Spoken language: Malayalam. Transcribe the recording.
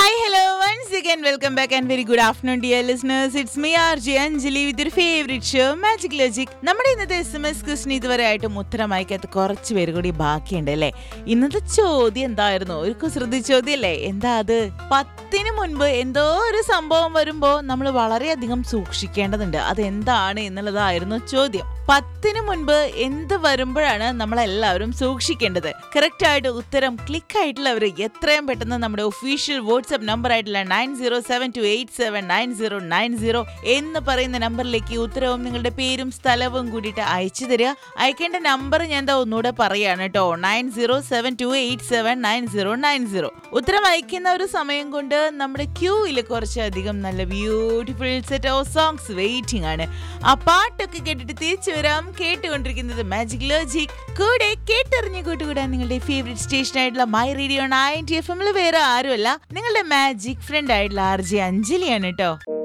hi hello once again welcome back and very good afternoon dear listeners it's me R J Anjali with your favourite show magic logic നമ്മുടെ ഇന്നത്തെ എസ് എം എസ് ക്വസ്റ്റിന് ഇതുവരെ ആയിട്ടും ഉത്തരം അയക്കാത്ത കുറച്ച് പേര് കൂടി ബാക്കിയുണ്ട് അല്ലേ ഇന്നത്തെ ചോദ്യം എന്തായിരുന്നു ഒരു കുസൃതി ചോദ്യം അല്ലേ എന്താ അത് പത്തിന് മുൻപ് എന്തോ ഒരു സംഭവം വരുമ്പോ നമ്മൾ വളരെയധികം സൂക്ഷിക്കേണ്ടതുണ്ട് അത് എന്താണ് എന്നുള്ളതായിരുന്നു ചോദ്യം പത്തിന് മുൻപ് എന്ത് വരുമ്പോഴാണ് നമ്മളെല്ലാവരും സൂക്ഷിക്കേണ്ടത് കറക്റ്റ് ആയിട്ട് ഉത്തരം ക്ലിക്ക് ആയിട്ടുള്ളവർ എത്രയും പെട്ടെന്ന് നമ്മുടെ ഒഫീഷ്യൽ വാട്സ്ആപ്പ് നമ്പർ ആയിട്ടുള്ള nine zero seven two eight seven nine zero nine zero എന്ന് പറയുന്ന നമ്പറിലേക്ക് ഉത്തരവും നിങ്ങളുടെ പേരും സ്ഥലവും കൂടിയിട്ട് അയച്ചു തരിക അയക്കേണ്ട നമ്പർ ഞാൻ എന്താ ഒന്നുകൂടെ പറയാണ് കേട്ടോ nine zero seven two eight seven nine zero nine zero ഉത്തരം അയക്കുന്ന ഒരു സമയം കൊണ്ട് നമ്മുടെ ക്യൂയിൽ കുറച്ചധികം നല്ല beautiful set of songs waiting ആണ് ആ പാട്ടൊക്കെ കേട്ടിട്ട് തിരിച്ചു വരാം കേട്ടുകൊണ്ടിരിക്കുന്നത് മാജിക് ലോജിക് കൂടെ കേട്ടറിഞ്ഞ് കൂട്ടുകൂടാൻ നിങ്ങളുടെ ഫേവറേറ്റ് സ്റ്റേഷൻ ആയിട്ടുള്ള മൈ റേഡിയോ നയൻറ്റി എഫ് എമ്മിൽ വേറെ ആരുമല്ല നിങ്ങളുടെ മാജിക് ഫ്രണ്ട് ആയിട്ടുള്ള ആർ ജെ അഞ്ജലിയാണ് കേട്ടോ